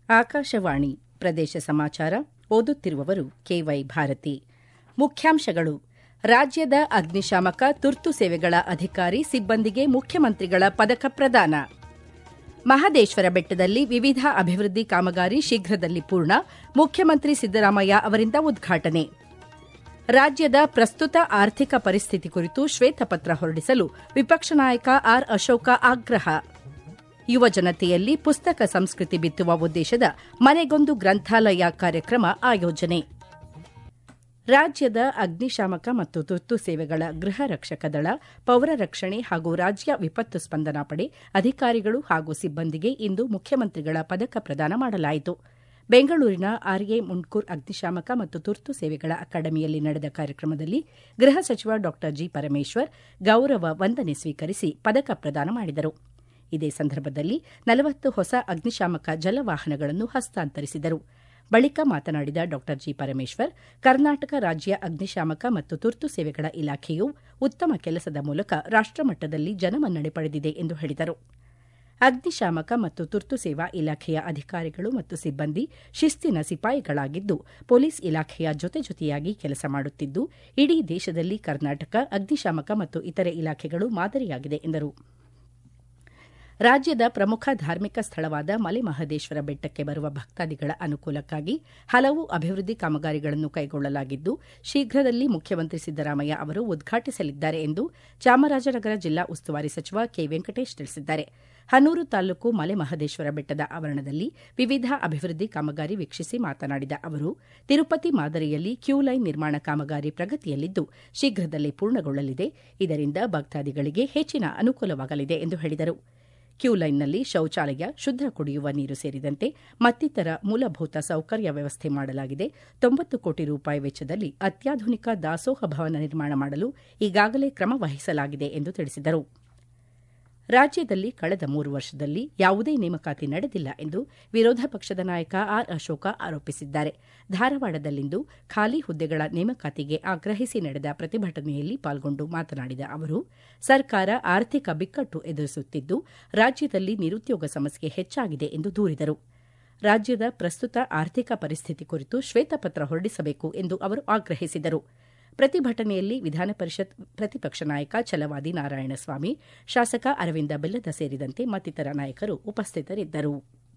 ಆಕಾಶವಾಣಿ ಪ್ರದೇಶ ಸಮಾಚಾರ ಓದುತ್ತಿರುವವರು ಕೆವೈ ಭಾರತಿ ಮುಖ್ಯಾಂಶಗಳು ರಾಜ್ಯದ ಅಗ್ನಿಶಾಮಕ ತುರ್ತು ಸೇವೆಗಳ ಅಧಿಕಾರಿ ಸಿಬ್ಬಂದಿಗೆ ಮುಖ್ಯಮಂತ್ರಿಗಳ ಪದಕ ಪ್ರದಾನ ಮಹದೇಶ್ವರ ಬೆಟ್ಟದಲ್ಲಿ ವಿವಿಧ ಅಭಿವೃದ್ಧಿ ಕಾಮಗಾರಿ ಶೀಘ್ರದಲ್ಲಿ ಪೂರ್ಣ ಮುಖ್ಯಮಂತ್ರಿ ಸಿದ್ದರಾಮಯ್ಯ ಅವರಿಂದ ಉದ್ಘಾಟನೆ ರಾಜ್ಯದ ಪ್ರಸ್ತುತ ಆರ್ಥಿಕ ಪರಿಸ್ಥಿತಿ ಕುರಿತು ಶ್ವೇತಪತ್ರ ಹೊರಡಿಸಲು ವಿಪಕ್ಷ ನಾಯಕ ಆರ್ ಅಶೋಕ ಆಗ್ರಹ ಯುವ ಜನತೆಯಲ್ಲಿ ಪುಸ್ತಕ ಸಂಸ್ಕೃತಿ ಬಿತ್ತುವ ಉದ್ದೇಶದ ಮನೆಗೊಂದು ಗ್ರಂಥಾಲಯ ಕಾರ್ಯಕ್ರಮ ಆಯೋಜನೆ ರಾಜ್ಯದ ಅಗ್ನಿಶಾಮಕ ಮತ್ತು ತುರ್ತು ಸೇವೆಗಳ ಗೃಹ ರಕ್ಷಕ ದಳ ಪೌರ ರಕ್ಷಣೆ ಹಾಗೂ ರಾಜ್ಯ ವಿಪತ್ತು ಸ್ಪಂದನಾ ಪಡೆ ಅಧಿಕಾರಿಗಳು ಹಾಗೂ ಸಿಬ್ಬಂದಿಗೆ ಇಂದು ಮುಖ್ಯಮಂತ್ರಿಗಳ ಪದಕ ಪ್ರದಾನ ಮಾಡಲಾಯಿತು ಬೆಂಗಳೂರಿನ ಆರ್ಎ ಮುಂಡ್ಕೂರ್ ಅಗ್ನಿಶಾಮಕ ಮತ್ತು ತುರ್ತು ಸೇವೆಗಳ ಅಕಾಡೆಮಿಯಲ್ಲಿ ನಡೆದ ಕಾರ್ಯಕ್ರಮದಲ್ಲಿ ಗೃಹ ಸಚಿವ ಡಾ ಜಿ ಪರಮೇಶ್ವರ್ ಗೌರವ ವಂದನೆ ಸ್ವೀಕರಿಸಿ ಪದಕ ಪ್ರದಾನ ಮಾಡಿದರು ಇದೇ ಸಂದರ್ಭದಲ್ಲಿ ನಲವತ್ತು ಹೊಸ ಅಗ್ನಿಶಾಮಕ ಜಲವಾಹನಗಳನ್ನು ಹಸ್ತಾಂತರಿಸಿದರು ಬಳಿಕ ಮಾತನಾಡಿದ ಡಾ ಜಿ ಪರಮೇಶ್ವರ್ ಕರ್ನಾಟಕ ರಾಜ್ಯ ಅಗ್ನಿಶಾಮಕ ಮತ್ತು ತುರ್ತು ಸೇವೆಗಳ ಇಲಾಖೆಯು ಉತ್ತಮ ಕೆಲಸದ ಮೂಲಕ ರಾಷ್ಟಮಟ್ಟದಲ್ಲಿ ಜನಮನ್ನಣೆ ಪಡೆದಿದೆ ಎಂದು ಹೇಳಿದರು ಅಗ್ನಿಶಾಮಕ ಮತ್ತು ತುರ್ತು ಸೇವಾ ಇಲಾಖೆಯ ಅಧಿಕಾರಿಗಳು ಮತ್ತು ಸಿಬ್ಬಂದಿ ಶಿಸ್ತಿನ ಸಿಪಾಯಿಗಳಾಗಿದ್ದು ಪೊಲೀಸ್ ಇಲಾಖೆಯ ಜೊತೆ ಜೊತೆಯಾಗಿ ಕೆಲಸ ಮಾಡುತ್ತಿದ್ದು ಇಡೀ ದೇಶದಲ್ಲಿ ಕರ್ನಾಟಕ ಅಗ್ನಿಶಾಮಕ ಮತ್ತು ಇತರೆ ಇಲಾಖೆಗಳು ಮಾದರಿಯಾಗಿದೆ ಎಂದರು ರಾಜ್ಯದ ಪ್ರಮುಖ ಧಾರ್ಮಿಕ ಸ್ಥಳವಾದ ಮಲೆ ಮಹದೇಶ್ವರ ಬೆಟ್ಟಕ್ಕೆ ಬರುವ ಭಕ್ತಾದಿಗಳ ಅನುಕೂಲಕ್ಕಾಗಿ ಹಲವು ಅಭಿವೃದ್ಧಿ ಕಾಮಗಾರಿಗಳನ್ನು ಕೈಗೊಳ್ಳಲಾಗಿದ್ದು ಶೀಘ್ರದಲ್ಲಿ ಮುಖ್ಯಮಂತ್ರಿ ಸಿದ್ದರಾಮಯ್ಯ ಅವರು ಉದ್ಘಾಟಿಸಲಿದ್ದಾರೆ ಎಂದು ಚಾಮರಾಜನಗರ ಜಿಲ್ಲಾ ಉಸ್ತುವಾರಿ ಸಚಿವ ಕೆ ವೆಂಕಟೇಶ್ ತಿಳಿಸಿದ್ದಾರೆ ಹನೂರು ತಾಲೂಕು ಮಲೆ ಮಹದೇಶ್ವರ ಬೆಟ್ಟದ ಆವರಣದಲ್ಲಿ ವಿವಿಧ ಅಭಿವೃದ್ಧಿ ಕಾಮಗಾರಿ ವೀಕ್ಷಿಸಿ ಮಾತನಾಡಿದ ಅವರು ತಿರುಪತಿ ಮಾದರಿಯಲ್ಲಿ ಕ್ಯೂ ಲೈನ್ ನಿರ್ಮಾಣ ಕಾಮಗಾರಿ ಪ್ರಗತಿಯಲ್ಲಿದ್ದು ಶೀಘ್ರದಲ್ಲೇ ಪೂರ್ಣಗೊಳ್ಳಲಿದೆ ಇದರಿಂದ ಭಕ್ತಾದಿಗಳಿಗೆ ಹೆಚ್ಚಿನ ಅನುಕೂಲವಾಗಲಿದೆ ಎಂದು ಹೇಳಿದರು ಕ್ಯೂ ಲೈನ್ನಲ್ಲಿ ಶೌಚಾಲಯ ಶುದ್ದ ಕುಡಿಯುವ ನೀರು ಸೇರಿದಂತೆ ಮತ್ತಿತರ ಮೂಲಭೂತ ಸೌಕರ್ಯ ವ್ಯವಸ್ಥೆ ಮಾಡಲಾಗಿದೆ ತೊಂಬತ್ತು ಕೋಟಿ ರೂಪಾಯಿ ವೆಚ್ಚದಲ್ಲಿ ಅತ್ಯಾಧುನಿಕ ದಾಸೋಹ ಭವನ ನಿರ್ಮಾಣ ಮಾಡಲು ಈಗಾಗಲೇ ಕ್ರಮ ವಹಿಸಲಾಗಿದೆ ಎಂದು ತಿಳಿಸಿದರು ರಾಜ್ಯದಲ್ಲಿ ಕಳೆದ ಮೂರು ವರ್ಷದಲ್ಲಿ ಯಾವುದೇ ನೇಮಕಾತಿ ನಡೆದಿಲ್ಲ ಎಂದು ವಿರೋಧ ಪಕ್ಷದ ನಾಯಕ ಆರ್ ಅಶೋಕ ಆರೋಪಿಸಿದ್ದಾರೆ ಧಾರವಾಡದಲ್ಲಿಂದು ಖಾಲಿ ಹುದ್ದೆಗಳ ನೇಮಕಾತಿಗೆ ಆಗ್ರಹಿಸಿ ನಡೆದ ಪ್ರತಿಭಟನೆಯಲ್ಲಿ ಪಾಲ್ಗೊಂಡು ಮಾತನಾಡಿದ ಅವರು ಸರ್ಕಾರ ಆರ್ಥಿಕ ಬಿಕ್ಕಟ್ಟು ಎದುರಿಸುತ್ತಿದ್ದು ರಾಜ್ಯದಲ್ಲಿ ನಿರುದ್ಯೋಗ ಸಮಸ್ಯೆ ಹೆಚ್ಚಾಗಿದೆ ಎಂದು ದೂರಿದರು ರಾಜ್ಯದ ಪ್ರಸ್ತುತ ಆರ್ಥಿಕ ಪರಿಸ್ಥಿತಿ ಕುರಿತು ಶ್ವೇತಪತ್ರ ಹೊರಡಿಸಬೇಕು ಎಂದು ಅವರು ಆಗ್ರಹಿಸಿದರು ಪ್ರತಿಭಟನೆಯಲ್ಲಿ ವಿಧಾನ ಪರಿಷತ್ ಪ್ರತಿಪಕ್ಷ ನಾಯಕ ಛಲವಾದಿ ನಾರಾಯಣಸ್ವಾಮಿ ಶಾಸಕ ಅರವಿಂದ ಬೆಲ್ಲದ ಸೇರಿದಂತೆ ಮತ್ತಿತರ ನಾಯಕರು ಉಪಸ್ಥಿತರಿದ್ದರು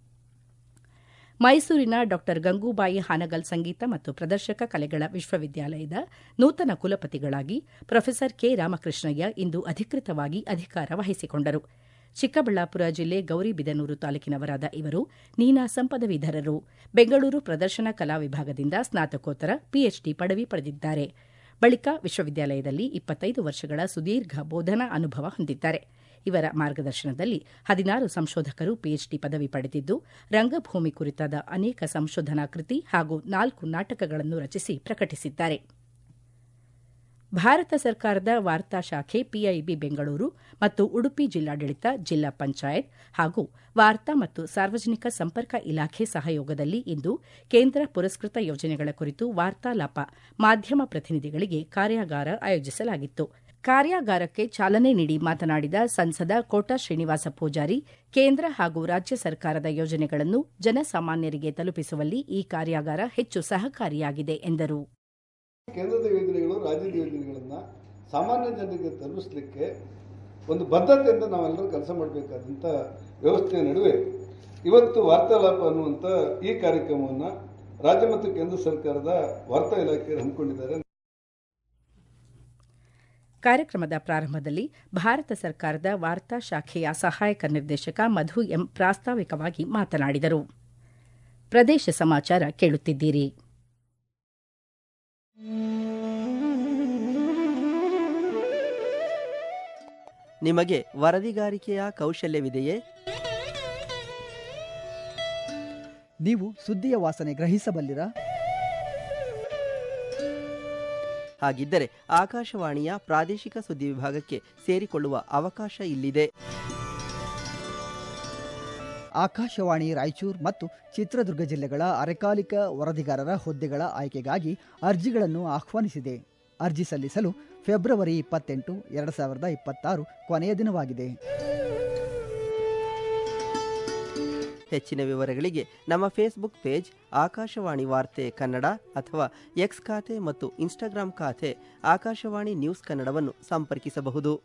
ಮೈಸೂರಿನ ಡಾ ಗಂಗೂಬಾಯಿ ಹಾನಗಲ್ ಸಂಗೀತ ಮತ್ತು ಪ್ರದರ್ಶಕ ಕಲೆಗಳ ವಿಶ್ವವಿದ್ಯಾಲಯದ ನೂತನ ಕುಲಪತಿಗಳಾಗಿ ಪ್ರೊಫೆಸರ್ ಕೆ ರಾಮಕೃಷ್ಣಯ್ಯ ಇಂದು ಅಧಿಕೃತವಾಗಿ ಅಧಿಕಾರ ವಹಿಸಿಕೊಂಡರು ಚಿಕ್ಕಬಳ್ಳಾಪುರ ಜಿಲ್ಲೆ ಗೌರಿಬಿದನೂರು ತಾಲೂಕಿನವರಾದ ಇವರು ನೀನಾಸಂ ಪದವೀಧರರು ಬೆಂಗಳೂರು ಪ್ರದರ್ಶನ ಕಲಾ ವಿಭಾಗದಿಂದ ಸ್ನಾತಕೋತ್ತರ ಪಿಎಚ್ಡಿ ಪದವಿ ಪಡೆದಿದ್ದಾರೆ ಬಳಿಕ ವಿಶ್ವವಿದ್ಯಾಲಯದಲ್ಲಿ ಇಪ್ಪತ್ತೈದು ವರ್ಷಗಳ ಸುದೀರ್ಘ ಬೋಧನಾ ಅನುಭವ ಹೊಂದಿದ್ದಾರೆ ಇವರ ಮಾರ್ಗದರ್ಶನದಲ್ಲಿ ಹದಿನಾರು ಸಂಶೋಧಕರು ಪಿಎಚ್ಡಿ ಪದವಿ ಪಡೆದಿದ್ದು ರಂಗಭೂಮಿ ಕುರಿತಾದ ಅನೇಕ ಸಂಶೋಧನಾ ಕೃತಿ ಹಾಗೂ ನಾಲ್ಕು ನಾಟಕಗಳನ್ನು ರಚಿಸಿ ಪ್ರಕಟಿಸಿದ್ದಾರೆ ಭಾರತ ಸರ್ಕಾರದ ವಾರ್ತಾ ಶಾಖೆ ಪಿಐಬಿ ಬೆಂಗಳೂರು ಮತ್ತು ಉಡುಪಿ ಜಿಲ್ಲಾಡಳಿತ ಜಿಲ್ಲಾ ಪಂಚಾಯತ್ ಹಾಗೂ ವಾರ್ತಾ ಮತ್ತು ಸಾರ್ವಜನಿಕ ಸಂಪರ್ಕ ಇಲಾಖೆ ಸಹಯೋಗದಲ್ಲಿ ಇಂದು ಕೇಂದ್ರ ಪುರಸ್ಕೃತ ಯೋಜನೆಗಳ ಕುರಿತು ವಾರ್ತಾಲಾಪ ಮಾಧ್ಯಮ ಪ್ರತಿನಿಧಿಗಳಿಗೆ ಕಾರ್ಯಾಗಾರ ಆಯೋಜಿಸಲಾಗಿತ್ತು ಕಾರ್ಯಾಗಾರಕ್ಕೆ ಚಾಲನೆ ನೀಡಿ ಮಾತನಾಡಿದ ಸಂಸದ ಕೋಟಾ ಶ್ರೀನಿವಾಸ ಪೂಜಾರಿ ಕೇಂದ್ರ ಹಾಗೂ ರಾಜ್ಯ ಸರ್ಕಾರದ ಯೋಜನೆಗಳನ್ನು ಜನಸಾಮಾನ್ಯರಿಗೆ ತಲುಪಿಸುವಲ್ಲಿ ಈ ಕಾರ್ಯಾಗಾರ ಹೆಚ್ಚು ಸಹಕಾರಿಯಾಗಿದೆ ಎಂದರು ಕೇಂದ್ರದ ಯೋಜನೆಗಳು ರಾಜ್ಯದ ಯೋಜನೆಗಳನ್ನು ಸಾಮಾನ್ಯ ಜನರಿಗೆ ತಲುಪಿಸಲಿಕ್ಕೆ ಒಂದು ಬದ್ಧತೆಯಿಂದ ನಾವೆಲ್ಲರೂ ಕೆಲಸ ಮಾಡಬೇಕಾದಂಥ ವ್ಯವಸ್ಥೆಯ ನಡುವೆ ಇವತ್ತು ವಾರ್ತಾಲಾಪ ಅನ್ನುವಂಥ ಈ ಕಾರ್ಯಕ್ರಮವನ್ನು ರಾಜ್ಯ ಮತ್ತು ಕೇಂದ್ರ ಸರ್ಕಾರದ ವಾರ್ತಾ ಇಲಾಖೆ ಹಮ್ಮಿಕೊಂಡಿದ್ದಾರೆ ಕಾರ್ಯಕ್ರಮದ ಪ್ರಾರಂಭದಲ್ಲಿ ಭಾರತ ಸರ್ಕಾರದ ವಾರ್ತಾ ಶಾಖೆಯ ಸಹಾಯಕ ನಿರ್ದೇಶಕ ಮಧು ಎಂ ಪ್ರಾಸ್ತಾವಿಕವಾಗಿ ಮಾತನಾಡಿದರು ಪ್ರದೇಶ ಸಮಾಚಾರ ಕೇಳುತ್ತಿದ್ದೀರಿ ನಿಮಗೆ ವರದಿಗಾರಿಕೆಯ ಕೌಶಲ್ಯವಿದೆಯೇ ನೀವು ಸುದ್ದಿಯ ವಾಸನೆ ಗ್ರಹಿಸಬಲ್ಲಿರಾ ಹಾಗಿದ್ದರೆ ಆಕಾಶವಾಣಿಯ ಪ್ರಾದೇಶಿಕ ಸುದ್ದಿ ವಿಭಾಗಕ್ಕೆ ಸೇರಿಕೊಳ್ಳುವ ಅವಕಾಶ ಇಲ್ಲಿದೆ ಆಕಾಶವಾಣಿ ರಾಯಚೂರು ಮತ್ತು ಚಿತ್ರದುರ್ಗ ಜಿಲ್ಲೆಗಳ ಅರೆಕಾಲಿಕ ವರದಿಗಾರರ ಹುದ್ದೆಗಳ ಆಯ್ಕೆಗಾಗಿ ಅರ್ಜಿಗಳನ್ನು ಆಹ್ವಾನಿಸಿದೆ ಅರ್ಜಿ ಸಲ್ಲಿಸಲು ಫೆಬ್ರವರಿ ಇಪ್ಪತ್ತೆಂಟು ಎರಡು ಸಾವಿರದ ಇಪ್ಪತ್ತಾರು ಕೊನೆಯ ದಿನವಾಗಿದೆ ಹೆಚ್ಚಿನ ವಿವರಗಳಿಗೆ ನಮ್ಮ ಫೇಸ್ಬುಕ್ ಪೇಜ್ ಆಕಾಶವಾಣಿ ವಾರ್ತೆ ಕನ್ನಡ ಅಥವಾ ಎಕ್ಸ್ ಖಾತೆ ಮತ್ತು ಇನ್ಸ್ಟಾಗ್ರಾಂ ಖಾತೆ ಆಕಾಶವಾಣಿ ನ್ಯೂಸ್ ಕನ್ನಡವನ್ನು ಸಂಪರ್ಕಿಸಬಹುದು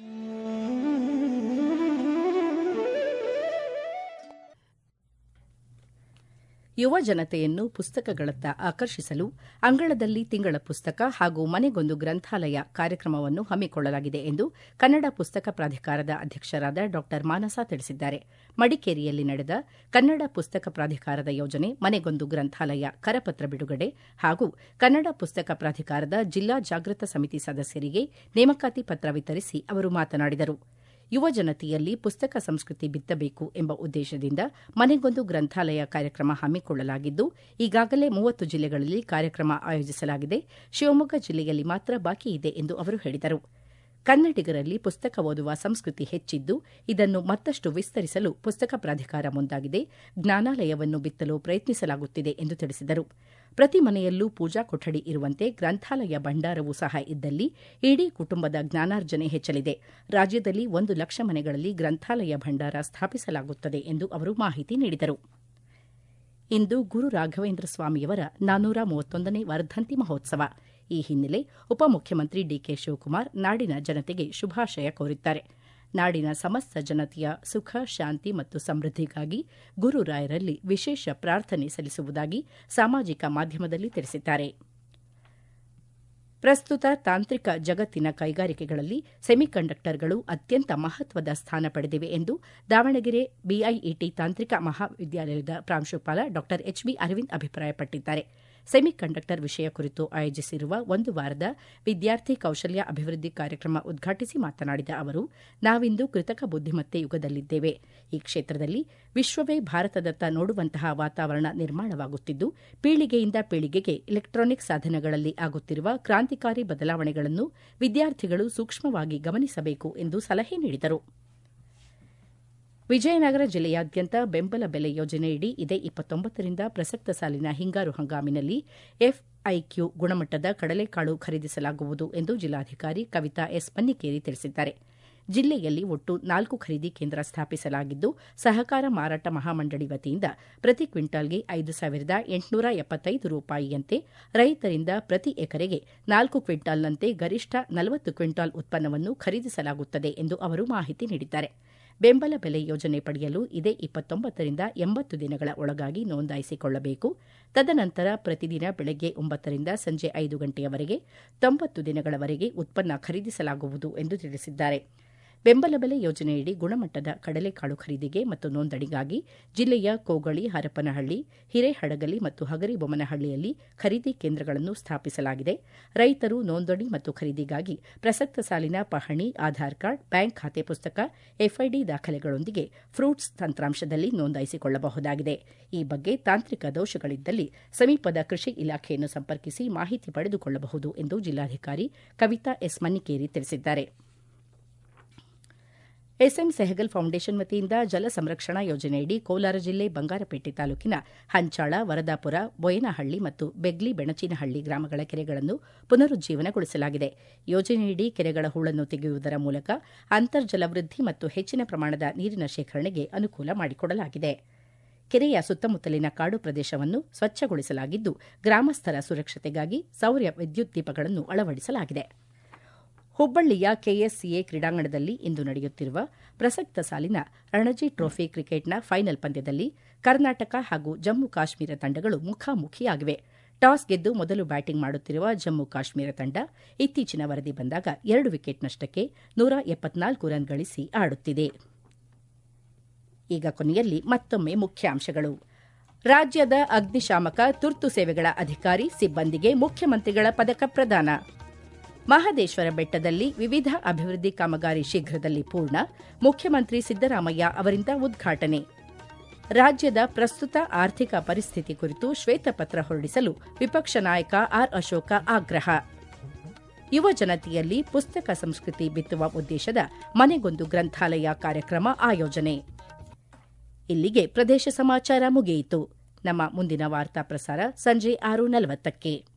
ಯುವ ಜನತೆಯನ್ನು ಪುಸ್ತಕಗಳತ್ತ ಆಕರ್ಷಿಸಲು ಅಂಗಳದಲ್ಲಿ ತಿಂಗಳ ಪುಸ್ತಕ ಹಾಗೂ ಮನೆಗೊಂದು ಗ್ರಂಥಾಲಯ ಕಾರ್ಯಕ್ರಮವನ್ನು ಹಮ್ಮಿಕೊಳ್ಳಲಾಗಿದೆ ಎಂದು ಕನ್ನಡ ಪುಸ್ತಕ ಪ್ರಾಧಿಕಾರದ ಅಧ್ಯಕ್ಷರಾದ ಡಾ ಮಾನಸ ತಿಳಿಸಿದ್ದಾರೆ ಮಡಿಕೇರಿಯಲ್ಲಿ ನಡೆದ ಕನ್ನಡ ಪುಸ್ತಕ ಪ್ರಾಧಿಕಾರದ ಯೋಜನೆ ಮನೆಗೊಂದು ಗ್ರಂಥಾಲಯ ಕರಪತ್ರ ಬಿಡುಗಡೆ ಹಾಗೂ ಕನ್ನಡ ಪುಸ್ತಕ ಪ್ರಾಧಿಕಾರದ ಜಿಲ್ಲಾ ಜಾಗೃತ ಸಮಿತಿ ಸದಸ್ಯರಿಗೆ ನೇಮಕಾತಿ ಪತ್ರ ವಿತರಿಸಿ ಅವರು ಮಾತನಾಡಿದರು ಯುವ ಜನತೆಯಲ್ಲಿ ಪುಸ್ತಕ ಸಂಸ್ಕೃತಿ ಬಿತ್ತಬೇಕು ಎಂಬ ಉದ್ದೇಶದಿಂದ ಮನೆಗೊಂದು ಗ್ರಂಥಾಲಯ ಕಾರ್ಯಕ್ರಮ ಹಮ್ಮಿಕೊಳ್ಳಲಾಗಿದ್ದು ಈಗಾಗಲೇ ಮೂವತ್ತು ಜಿಲ್ಲೆಗಳಲ್ಲಿ ಕಾರ್ಯಕ್ರಮ ಆಯೋಜಿಸಲಾಗಿದೆ ಶಿವಮೊಗ್ಗ ಜಿಲ್ಲೆಯಲ್ಲಿ ಮಾತ್ರ ಬಾಕಿ ಇದೆ ಎಂದು ಅವರು ಹೇಳಿದರು ಕನ್ನಡಿಗರಲ್ಲಿ ಪುಸ್ತಕ ಓದುವ ಸಂಸ್ಕೃತಿ ಹೆಚ್ಚಿದ್ದು ಇದನ್ನು ಮತ್ತಷ್ಟು ವಿಸ್ತರಿಸಲು ಪುಸ್ತಕ ಪ್ರಾಧಿಕಾರ ಮುಂದಾಗಿದೆ ಜ್ಞಾನಾಲಯವನ್ನು ಬಿತ್ತಲು ಪ್ರಯತ್ನಿಸಲಾಗುತ್ತಿದೆ ಎಂದು ತಿಳಿಸಿದರು ಪ್ರತಿ ಮನೆಯಲ್ಲೂ ಪೂಜಾ ಕೊಠಡಿ ಇರುವಂತೆ ಗ್ರಂಥಾಲಯ ಭಂಡಾರವೂ ಸಹ ಇದ್ದಲ್ಲಿ ಇಡೀ ಕುಟುಂಬದ ಜ್ಞಾನಾರ್ಜನೆ ಹೆಚ್ಚಲಿದೆ ರಾಜ್ಯದಲ್ಲಿ ಒಂದು ಲಕ್ಷ ಮನೆಗಳಲ್ಲಿ ಗ್ರಂಥಾಲಯ ಭಂಡಾರ ಸ್ಥಾಪಿಸಲಾಗುತ್ತದೆ ಎಂದು ಅವರು ಮಾಹಿತಿ ನೀಡಿದರು ಇಂದು ಗುರು ರಾಘವೇಂದ್ರ ಸ್ವಾಮಿಯವರ ನಾನ್ನೂರ ಮೂವತ್ತೊಂದನೇ ವರ್ಧಂತಿ ಮಹೋತ್ಸವ ಈ ಹಿನ್ನೆಲೆ ಉಪಮುಖ್ಯಮಂತ್ರಿ ಡಿಕೆ ಶಿವಕುಮಾರ್ ನಾಡಿನ ಜನತೆಗೆ ಶುಭಾಶಯ ಕೋರಿದ್ದಾರೆ ನಾಡಿನ ಸಮಸ್ತ ಜನತೆಯ ಸುಖ ಶಾಂತಿ ಮತ್ತು ಸಮೃದ್ಧಿಗಾಗಿ ಗುರುರಾಯರಲ್ಲಿ ವಿಶೇಷ ಪ್ರಾರ್ಥನೆ ಸಲ್ಲಿಸುವುದಾಗಿ ಸಾಮಾಜಿಕ ಮಾಧ್ಯಮದಲ್ಲಿ ತಿಳಿಸಿದ್ದಾರೆ ಪ್ರಸ್ತುತ ತಾಂತ್ರಿಕ ಜಗತ್ತಿನ ಕೈಗಾರಿಕೆಗಳಲ್ಲಿ ಸೆಮಿಕಂಡಕ್ಟರ್ಗಳು ಅತ್ಯಂತ ಮಹತ್ವದ ಸ್ಥಾನ ಪಡೆದಿವೆ ಎಂದು ದಾವಣಗೆರೆ ಬಿಐಇಟಿ ತಾಂತ್ರಿಕ ಮಹಾವಿದ್ಯಾಲಯದ ಪ್ರಾಂಶುಪಾಲ ಡಾ ಎಚ್ಬಿ ಅರವಿಂದ್ ಅಭಿಪ್ರಾಯಪಟ್ಟಿದ್ದಾರೆ ಸೆಮಿಕಂಡಕ್ಟರ್ ವಿಷಯ ಕುರಿತು ಆಯೋಜಿಸಿರುವ ಒಂದು ವಾರದ ವಿದ್ಯಾರ್ಥಿ ಕೌಶಲ್ಯ ಅಭಿವೃದ್ಧಿ ಕಾರ್ಯಕ್ರಮ ಉದ್ಘಾಟಿಸಿ ಮಾತನಾಡಿದ ಅವರು ನಾವಿಂದು ಕೃತಕ ಬುದ್ದಿಮತ್ತೆ ಯುಗದಲ್ಲಿದ್ದೇವೆ ಈ ಕ್ಷೇತ್ರದಲ್ಲಿ ವಿಶ್ವವೇ ಭಾರತದತ್ತ ನೋಡುವಂತಹ ವಾತಾವರಣ ನಿರ್ಮಾಣವಾಗುತ್ತಿದ್ದು ಪೀಳಿಗೆಯಿಂದ ಪೀಳಿಗೆಗೆ ಇಲೆಕ್ಟ್ರಾನಿಕ್ ಸಾಧನಗಳಲ್ಲಿ ಆಗುತ್ತಿರುವ ಕ್ರಾಂತಿಕಾರಿ ಬದಲಾವಣೆಗಳನ್ನು ವಿದ್ಯಾರ್ಥಿಗಳು ಸೂಕ್ಷ್ಮವಾಗಿ ಗಮನಿಸಬೇಕು ಎಂದು ಸಲಹೆ ನೀಡಿದರು ವಿಜಯನಗರ ಜಿಲ್ಲೆಯಾದ್ಯಂತ ಬೆಂಬಲ ಬೆಲೆ ಯೋಜನೆಯಡಿ ಇದೇ ಇಪ್ಪತ್ತೊಂಬತ್ತರಿಂದ ಪ್ರಸಕ್ತ ಸಾಲಿನ ಹಿಂಗಾರು ಹಂಗಾಮಿನಲ್ಲಿ ಎಫ್ಐಕ್ಯೂ ಗುಣಮಟ್ಟದ ಕಡಲೆಕಾಳು ಖರೀದಿಸಲಾಗುವುದು ಎಂದು ಜಿಲ್ಲಾಧಿಕಾರಿ ಕವಿತಾ ಎಸ್ ಮನ್ನಿಕೇರಿ ತಿಳಿಸಿದ್ದಾರೆ ಜಿಲ್ಲೆಯಲ್ಲಿ ಒಟ್ಟು ನಾಲ್ಕು ಖರೀದಿ ಕೇಂದ್ರ ಸ್ಥಾಪಿಸಲಾಗಿದ್ದು ಸಹಕಾರ ಮಾರಾಟ ಮಹಾಮಂಡಳಿ ವತಿಯಿಂದ ಪ್ರತಿ ಕ್ವಿಂಟಾಲ್ಗೆ ಐದು ಸಾವಿರದ ಎಂಟುನೂರ ಎಪ್ಪತ್ತೈದು ರೂಪಾಯಿಯಂತೆ ರೈತರಿಂದ ಪ್ರತಿ ಎಕರೆಗೆ ನಾಲ್ಕು ಕ್ವಿಂಟಾಲ್ನಂತೆ ಗರಿಷ್ಠ ನಲವತ್ತು ಕ್ವಿಂಟಾಲ್ ಉತ್ಪನ್ನವನ್ನು ಖರೀದಿಸಲಾಗುತ್ತದೆ ಎಂದು ಅವರು ಮಾಹಿತಿ ನೀಡಿದ್ದಾರೆ ಬೆಂಬಲ ಬೆಲೆ ಯೋಜನೆ ಪಡೆಯಲು ಇದೇ ಇಪ್ಪತ್ತೊಂಬತ್ತರಿಂದ ಎಂಬತ್ತು ದಿನಗಳ ಒಳಗಾಗಿ ನೋಂದಾಯಿಸಿಕೊಳ್ಳಬೇಕು ತದನಂತರ ಪ್ರತಿದಿನ ಬೆಳಗ್ಗೆ ಒಂಬತ್ತರಿಂದ ಸಂಜೆ ಐದು ಗಂಟೆಯವರೆಗೆ ತೊಂಬತ್ತು ದಿನಗಳವರೆಗೆ ಉತ್ಪನ್ನ ಖರೀದಿಸಲಾಗುವುದು ಎಂದು ತಿಳಿಸಿದ್ದಾರೆ ಬೆಂಬಲ ಬೆಲೆ ಯೋಜನೆಯಡಿ ಗುಣಮಟ್ಟದ ಕಡಲೆಕಾಳು ಖರೀದಿಗೆ ಮತ್ತು ನೋಂದಣಿಗಾಗಿ ಜಿಲ್ಲೆಯ ಕೋಗಳಿ ಹರಪನಹಳ್ಳಿ ಹಿರೇಹಡಗಲಿ ಮತ್ತು ಹಗರಿಬೊಮ್ಮನಹಳ್ಳಿಯಲ್ಲಿ ಖರೀದಿ ಕೇಂದ್ರಗಳನ್ನು ಸ್ಥಾಪಿಸಲಾಗಿದೆ ರೈತರು ನೋಂದಣಿ ಮತ್ತು ಖರೀದಿಗಾಗಿ ಪ್ರಸಕ್ತ ಸಾಲಿನ ಪಹಣಿ ಆಧಾರ್ ಕಾರ್ಡ್ ಬ್ಯಾಂಕ್ ಖಾತೆ ಪುಸ್ತಕ ಎಫ್ಐಡಿ ದಾಖಲೆಗಳೊಂದಿಗೆ ಫ್ರೂಟ್ಸ್ ತಂತ್ರಾಂಶದಲ್ಲಿ ನೋಂದಾಯಿಸಿಕೊಳ್ಳಬಹುದಾಗಿದೆ ಈ ಬಗ್ಗೆ ತಾಂತ್ರಿಕ ದೋಷಗಳಿದ್ದಲ್ಲಿ ಸಮೀಪದ ಕೃಷಿ ಇಲಾಖೆಯನ್ನು ಸಂಪರ್ಕಿಸಿ ಮಾಹಿತಿ ಪಡೆದುಕೊಳ್ಳಬಹುದು ಎಂದು ಜಿಲ್ಲಾಧಿಕಾರಿ ಕವಿತಾ ಎಸ್ ಮನ್ನಿಕೇರಿ ತಿಳಿಸಿದ್ದಾರೆ ಎಸ್ಎಂ ಸೆಹಗಲ್ ಫೌಂಡೇಶನ್ ವತಿಯಿಂದ ಜಲ ಸಂರಕ್ಷಣಾ ಯೋಜನೆಯಡಿ ಕೋಲಾರ ಜಿಲ್ಲೆ ಬಂಗಾರಪೇಟೆ ತಾಲೂಕಿನ ಹಂಚಾಳ ವರದಾಪುರ ಬೊಯನಹಳ್ಳಿ ಮತ್ತು ಬೆಗ್ಲಿ ಬೆಣಚಿನಹಳ್ಳಿ ಗ್ರಾಮಗಳ ಕೆರೆಗಳನ್ನು ಪುನರುಜ್ಜೀವನಗೊಳಿಸಲಾಗಿದೆ ಯೋಜನೆಯಡಿ ಕೆರೆಗಳ ಹೂಳನ್ನು ತೆಗೆಯುವುದರ ಮೂಲಕ ಅಂತರ್ಜಲ ವೃದ್ಧಿ ಮತ್ತು ಹೆಚ್ಚಿನ ಪ್ರಮಾಣದ ನೀರಿನ ಶೇಖರಣೆಗೆ ಅನುಕೂಲ ಮಾಡಿಕೊಡಲಾಗಿದೆ ಕೆರೆಯ ಸುತ್ತಮುತ್ತಲಿನ ಕಾಡು ಪ್ರದೇಶವನ್ನು ಸ್ವಚ್ಛಗೊಳಿಸಲಾಗಿದ್ದು ಗ್ರಾಮಸ್ಥರ ಸುರಕ್ಷತೆಗಾಗಿ ಸೌರ ವಿದ್ಯುತ್ ದೀಪಗಳನ್ನು ಅಳವಡಿಸಲಾಗಿದೆ ಹುಬ್ಬಳ್ಳಿಯ ಕೆಎಸ್ಸಿಎ ಕ್ರೀಡಾಂಗಣದಲ್ಲಿ ಇಂದು ನಡೆಯುತ್ತಿರುವ ಪ್ರಸಕ್ತ ಸಾಲಿನ ರಣಜಿ ಟ್ರೋಫಿ ಕ್ರಿಕೆಟ್ನ ಫೈನಲ್ ಪಂದ್ಯದಲ್ಲಿ ಕರ್ನಾಟಕ ಹಾಗೂ ಜಮ್ಮು ಕಾಶ್ಮೀರ ತಂಡಗಳು ಮುಖಾಮುಖಿಯಾಗಿವೆ ಟಾಸ್ ಗೆದ್ದು ಮೊದಲು ಬ್ಯಾಟಿಂಗ್ ಮಾಡುತ್ತಿರುವ ಜಮ್ಮು ಕಾಶ್ಮೀರ ತಂಡ ಇತ್ತೀಚಿನ ವರದಿ ಬಂದಾಗ ಎರಡು ವಿಕೆಟ್ ನಷ್ಟಕ್ಕೆ ನೂರ ಎಪ್ಪತ್ನಾಲ್ಕು ರನ್ ಗಳಿಸಿ ಆಡುತ್ತಿದೆ ಈಗ ಕೊನೆಯಲ್ಲಿ ಮತ್ತೊಮ್ಮೆ ಮುಖ್ಯಾಂಶಗಳು ರಾಜ್ಯದ ಅಗ್ನಿಶಾಮಕ ತುರ್ತು ಸೇವೆಗಳ ಅಧಿಕಾರಿ ಸಿಬ್ಬಂದಿಗೆ ಮುಖ್ಯಮಂತ್ರಿಗಳ ಪದಕ ಪ್ರದಾನ ಮಹದೇಶ್ವರ ಬೆಟ್ಟದಲ್ಲಿ ವಿವಿಧ ಅಭಿವೃದ್ಧಿ ಕಾಮಗಾರಿ ಶೀಘ್ರದಲ್ಲಿ ಪೂರ್ಣ ಮುಖ್ಯಮಂತ್ರಿ ಸಿದ್ದರಾಮಯ್ಯ ಅವರಿಂದ ಉದ್ಘಾಟನೆ ರಾಜ್ಯದ ಪ್ರಸ್ತುತ ಆರ್ಥಿಕ ಪರಿಸ್ಥಿತಿ ಕುರಿತು ಶ್ವೇತಪತ್ರ ಹೊರಡಿಸಲು ವಿಪಕ್ಷ ನಾಯಕ ಆರ್ ಅಶೋಕ ಆಗ್ರಹ ಯುವ ಜನತೆಯಲ್ಲಿ ಪುಸ್ತಕ ಸಂಸ್ಕೃತಿ ಬಿತ್ತುವ ಉದ್ದೇಶದ ಮನೆಗೊಂದು ಗ್ರಂಥಾಲಯ ಕಾರ್ಯಕ್ರಮ ಆಯೋಜನೆ ಇಲ್ಲಿಗೆ ಪ್ರದೇಶ ಸಮಾಚಾರ ಮುಗಿಯಿತು ನಮ್ಮ ಮುಂದಿನ ವಾರ್ತಾ ಪ್ರಸಾರ ಸಂಜೆ ಆರು ನಲವತ್ತಕ್ಕೆ